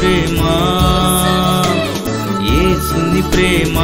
ప్రేమ ఏసుని ప్రేమ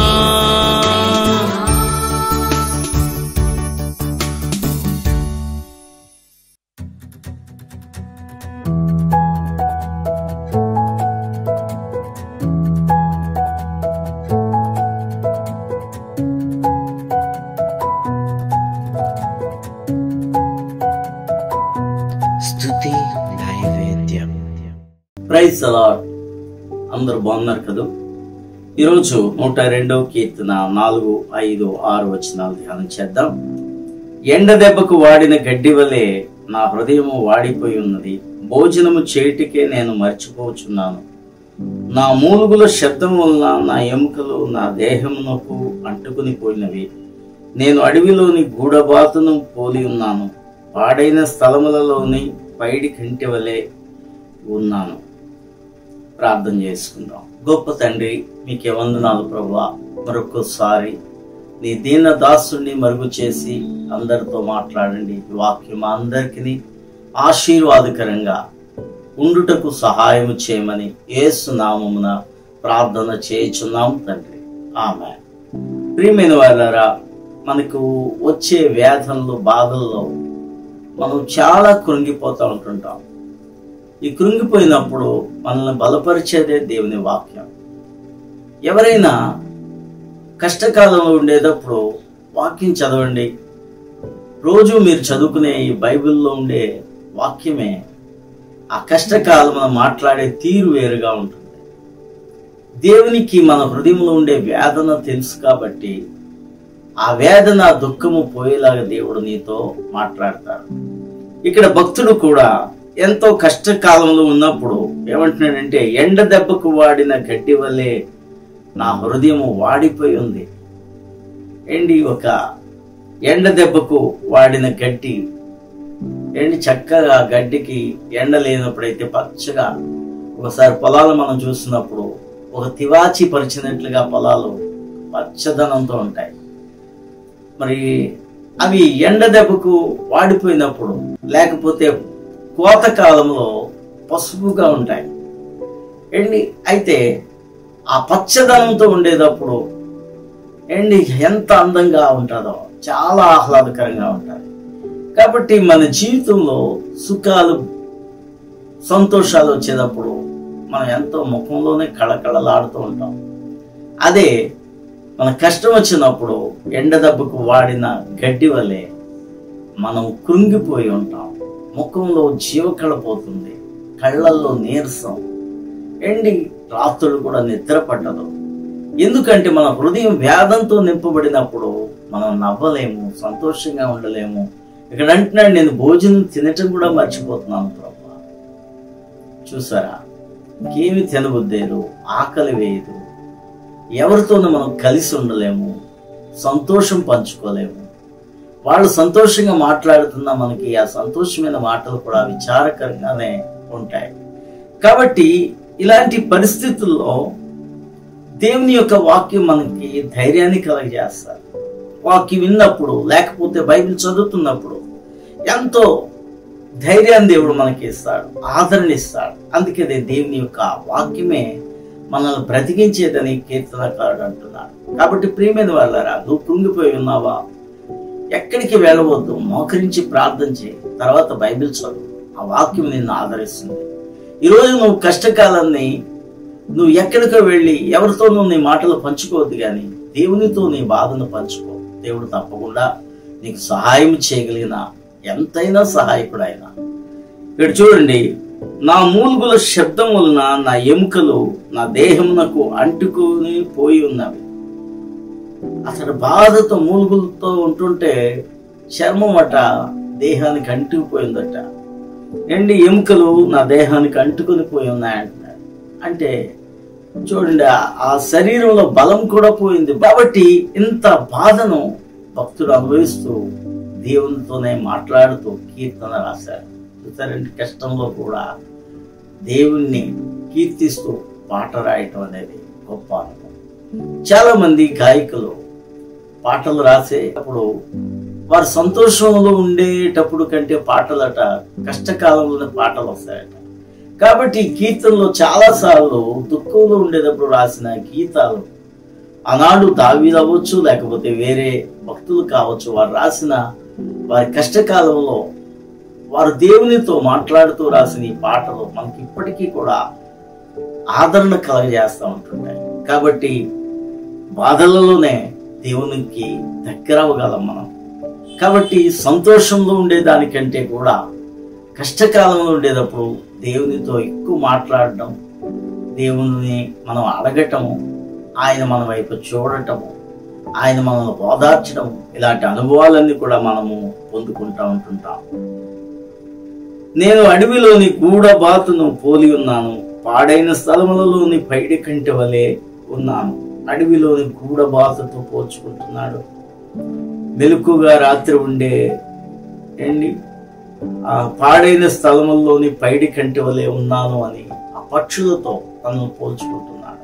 స్తుతి నైవేద్యం ప్రైజ్ అలాడ్ అందరూ బాగున్నారు కదా ఈరోజు నూట రెండవ కీర్తన నాలుగు ఐదు ఆరు వచనాలు ధ్యానం చేద్దాం ఎండ దెబ్బకు వాడిన గడ్డి వలె నా హృదయము వాడిపోయి ఉన్నది భోజనము చేటికే నేను మర్చిపోచున్నాను నా మూలుగుల శబ్దం వలన నా ఎముకలు నా దేహమునకు అంటుకుని పోయినవి నేను అడవిలోని గూడబాతును పోలి ఉన్నాను పాడైన స్థలములలోని పైడి కంటి వలె ఉన్నాను ప్రార్థన చేసుకుందాం గొప్ప తండ్రి మీకే వందనాలు ప్రభా మరొకసారి నీ దీన దాసుని మరుగు చేసి అందరితో మాట్లాడండి ఈ వాక్యం అందరికీ ఆశీర్వాదకరంగా ఉండుటకు సహాయం చేయమని యేసు నామమున ప్రార్థన చేయుచున్నాం తండ్రి ఆమె ప్రియమైన వాళ్ళారా మనకు వచ్చే వేదనలు బాధల్లో మనం చాలా కృంగిపోతూ ఉంటుంటాం ఈ కృంగిపోయినప్పుడు మనల్ని బలపరిచేదే దేవుని వాక్యం ఎవరైనా కష్టకాలంలో ఉండేటప్పుడు వాక్యం చదవండి రోజు మీరు చదువుకునే ఈ బైబిల్లో ఉండే వాక్యమే ఆ కష్టకాలం మనం మాట్లాడే తీరు వేరుగా ఉంటుంది దేవునికి మన హృదయంలో ఉండే వేదన తెలుసు కాబట్టి ఆ వేదన దుఃఖము పోయేలాగా దేవుడు నీతో మాట్లాడతాడు ఇక్కడ భక్తుడు కూడా ఎంతో కష్టకాలంలో ఉన్నప్పుడు ఏమంటున్నాడంటే ఎండ దెబ్బకు వాడిన గడ్డి వల్లే నా హృదయము వాడిపోయి ఉంది ఏంటి ఒక ఎండ దెబ్బకు వాడిన గడ్డి ఏంటి చక్కగా గడ్డికి ఎండ లేనప్పుడైతే పచ్చగా ఒకసారి పొలాలు మనం చూసినప్పుడు ఒక తివాచి పరిచినట్లుగా పొలాలు పచ్చదనంతో ఉంటాయి మరి అవి ఎండ దెబ్బకు వాడిపోయినప్పుడు లేకపోతే కోత కాలంలో పసుపుగా ఉంటాయి ఎండి అయితే ఆ పచ్చదనంతో ఉండేటప్పుడు ఎండి ఎంత అందంగా ఉంటుందో చాలా ఆహ్లాదకరంగా ఉంటుంది కాబట్టి మన జీవితంలో సుఖాలు సంతోషాలు వచ్చేటప్పుడు మనం ఎంతో ముఖంలోనే కళకళలాడుతూ ఉంటాం అదే మన కష్టం వచ్చినప్పుడు ఎండ దెబ్బకు వాడిన గడ్డి వలె మనం కృంగిపోయి ఉంటాం ముఖంలో జీవకళ పోతుంది కళ్ళల్లో నీరసం ఎండి రాత్రులు కూడా నిద్ర పట్టదు ఎందుకంటే మన హృదయం వ్యాధంతో నింపబడినప్పుడు మనం నవ్వలేము సంతోషంగా ఉండలేము ఇక్కడ అంటున్నాడు నేను భోజనం తినటం కూడా మర్చిపోతున్నాను ప్రభా చూసారా ఇంకేమి తినబుద్దేరు ఆకలి వేయదు ఎవరితోనూ మనం కలిసి ఉండలేము సంతోషం పంచుకోలేము వాళ్ళు సంతోషంగా మాట్లాడుతున్నా మనకి ఆ సంతోషమైన మాటలు కూడా విచారకరంగానే ఉంటాయి కాబట్టి ఇలాంటి పరిస్థితుల్లో దేవుని యొక్క వాక్యం మనకి ధైర్యాన్ని కలగజేస్తారు వాక్యం విన్నప్పుడు లేకపోతే బైబిల్ చదువుతున్నప్పుడు ఎంతో ధైర్యాన్ని దేవుడు మనకి ఇస్తాడు ఆదరణ ఇస్తాడు అందుకే దేవుని యొక్క వాక్యమే మనల్ని బ్రతికించేదని కీర్తనకారుడు అంటున్నాడు కాబట్టి ప్రియమైన వాళ్ళరా నువ్వు కృంగిపోయి ఉన్నావా ఎక్కడికి వెళ్ళవద్దు మోకరించి ప్రార్థన చేయి తర్వాత బైబిల్ చదువు ఆ వాక్యం నిన్ను ఆదరిస్తుంది ఈరోజు నువ్వు కష్టకాలాన్ని నువ్వు ఎక్కడికో వెళ్ళి ఎవరితోనూ నీ మాటలు పంచుకోవద్దు కానీ దేవునితో నీ బాధను పంచుకో దేవుడు తప్పకుండా నీకు సహాయం చేయగలిగిన ఎంతైనా సహాయకుడు ఆయన ఇక్కడ చూడండి నా మూలుగుల శబ్దం వలన నా ఎముకలు నా దేహమునకు అంటుకుని పోయి ఉన్నవి అసలు బాధతో మూలుగులతో ఉంటుంటే చర్మం అట దేహానికి అంటుకుపోయిందట ఎండి ఎముకలు నా దేహానికి అంటుకుని పోయి ఉన్నాయంటున్నాడు అంటే చూడండి ఆ- ఆ శరీరంలో బలం కూడా పోయింది కాబట్టి ఇంత బాధను భక్తుడు అనుభవిస్తూ దేవునితోనే మాట్లాడుతూ కీర్తన రాశారు చూసారంటే కష్టంలో కూడా దేవుణ్ణి కీర్తిస్తూ పాట రాయటం అనేది గొప్ప అనుభవం చాలా మంది గాయకులు పాటలు రాసేటప్పుడు వారు సంతోషంలో ఉండేటప్పుడు కంటే పాటలట కష్టకాలంలోనే పాటలు వస్తాయట కాబట్టి ఈ కీర్తనలో చాలా సార్లు దుఃఖంలో ఉండేటప్పుడు రాసిన గీతాలు ఆనాడు దావీదు అవ్వచ్చు లేకపోతే వేరే భక్తులు కావచ్చు వారు రాసిన వారి కష్టకాలంలో వారు దేవునితో మాట్లాడుతూ రాసిన ఈ పాటలు మనకి ఇప్పటికీ కూడా ఆదరణ కలగజేస్తూ ఉంటుంటాయి కాబట్టి బాధలలోనే దేవునికి దగ్గర అవ్వగలం మనం కాబట్టి సంతోషంలో ఉండేదానికంటే కూడా కష్టకాలంలో ఉండేటప్పుడు దేవునితో ఎక్కువ మాట్లాడటం దేవుని మనం అడగటము ఆయన మన వైపు చూడటము ఆయన మనల్ని ఓదార్చడం ఇలాంటి అనుభవాలన్నీ కూడా మనము పొందుకుంటా ఉంటుంటాం నేను అడవిలోని గూఢబాతును పోలి ఉన్నాను పాడైన స్థలములలోని పైడి కంటి వలె ఉన్నాను అడవిలోని గూఢబాతుతో పోల్చుకుంటున్నాడు మెలకుగా రాత్రి ఉండే ఏంటి ఆ పాడైన స్థలముల్లోని పైడి కంటి వలె ఉన్నాను అని ఆ పక్షులతో తనను పోల్చుకుంటున్నాడు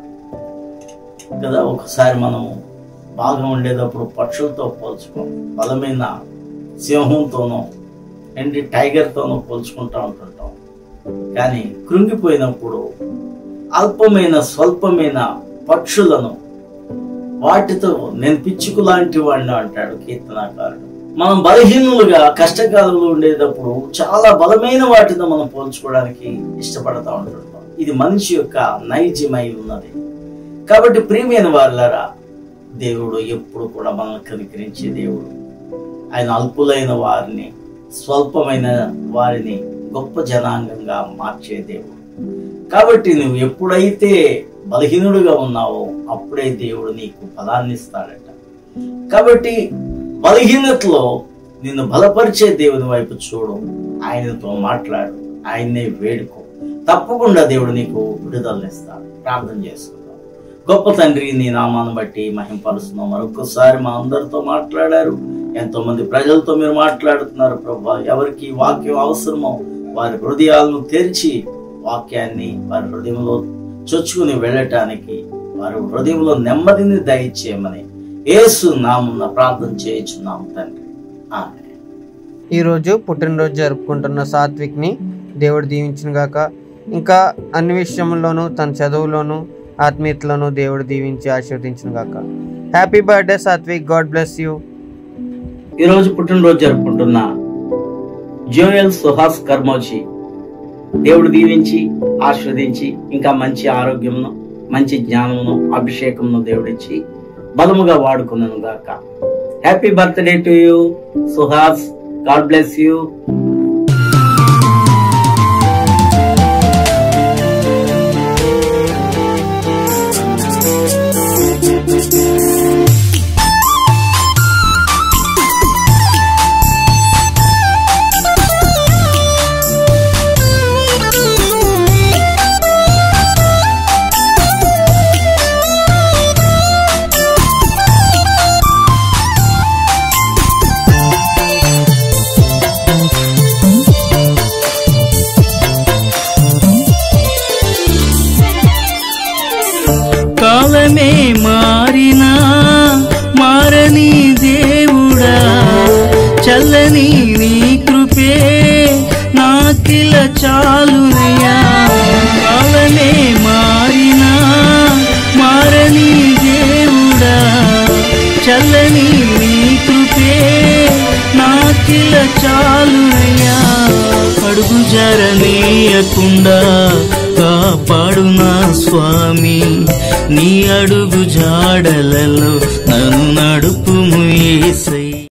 కదా ఒకసారి మనం బాగా ఉండేటప్పుడు పక్షులతో పోల్చుకోం బలమైన సింహంతోనో ఏంటి టైగర్తోనో పోల్చుకుంటా ఉంటుంటాం కానీ కృంగిపోయినప్పుడు అల్పమైన స్వల్పమైన పక్షులను వాటితో నేను పిచ్చుకు లాంటి వాడిని అంటాడు కీర్తనాకారుడు మనం బలహీనులుగా కష్టకాలంలో ఉండేటప్పుడు చాలా బలమైన వాటితో మనం పోల్చుకోవడానికి ఇష్టపడతా ఉంటుంటాం ఇది మనిషి యొక్క నైజమై ఉన్నది కాబట్టి ప్రియమైన వాళ్ళరా దేవుడు ఎప్పుడు కూడా మనల్ని కనికరించే దేవుడు ఆయన అల్పులైన వారిని స్వల్పమైన వారిని గొప్ప జనాంగంగా మార్చే దేవుడు కాబట్టి నువ్వు ఎప్పుడైతే బలహీనుడుగా ఉన్నావో అప్పుడే దేవుడు నీకు బలాన్ని ఇస్తాడట కాబట్టి బలహీనతలో నిన్ను బలపరిచే దేవుని వైపు చూడు ఆయనతో మాట్లాడు ఆయన్నే వేడుకో తప్పకుండా దేవుడు నీకు విడుదలనిస్తాడు ప్రార్థన చేసుకుందాం గొప్ప తండ్రి నీ నామాన్ని బట్టి మహింపరుస్తున్నాం మరొకసారి మా అందరితో మాట్లాడారు ఎంతో మంది ప్రజలతో మీరు మాట్లాడుతున్నారు ప్రభా ఎవరికి ఈ వాక్యం అవసరమో వారి హృదయాలను తెరిచి వాక్యాన్ని వారి హృదయంలో చొచ్చుకుని వెళ్ళటానికి వారి హృదయంలో నెమ్మదిని దయచేయమని యేసు నామున ప్రార్థన చేయించున్నాం తండ్రి ఆమె ఈరోజు పుట్టినరోజు జరుపుకుంటున్న సాత్విక్ని దేవుడు దీవించిన గాక ఇంకా అన్ని విషయంలోనూ తన చదువులోను ఆత్మీయతలోనూ దేవుడు దీవించి ఆశీర్వదించిన గాక happy birthday Satvik God bless you ఈరోజు పుట్టినరోజు జరుపుకుంటున్న జోయల్ సుహాస్ కర్మోజీ దేవుడు దీవించి ఆస్వాదించి ఇంకా మంచి ఆరోగ్యమును మంచి జ్ఞానమును అభిషేకమును దేవుడిచ్చి బలముగా వాడుకున్నాను గాక happy birthday to you Suhas God bless you కాలమే మారినా మారని దేవుడా చల్లని నీ కృపే నాకిల చాలునయ్యా కాలమే మారినా మారని దేవుడా చల్లని నీ కృపే నాకిల చాలునయ్యా అడుగు జరనీయకుండా కాపాడు నా స్వామి నీ అడుగు జాడలలో నన్ను నడుపుము యేసయ్యా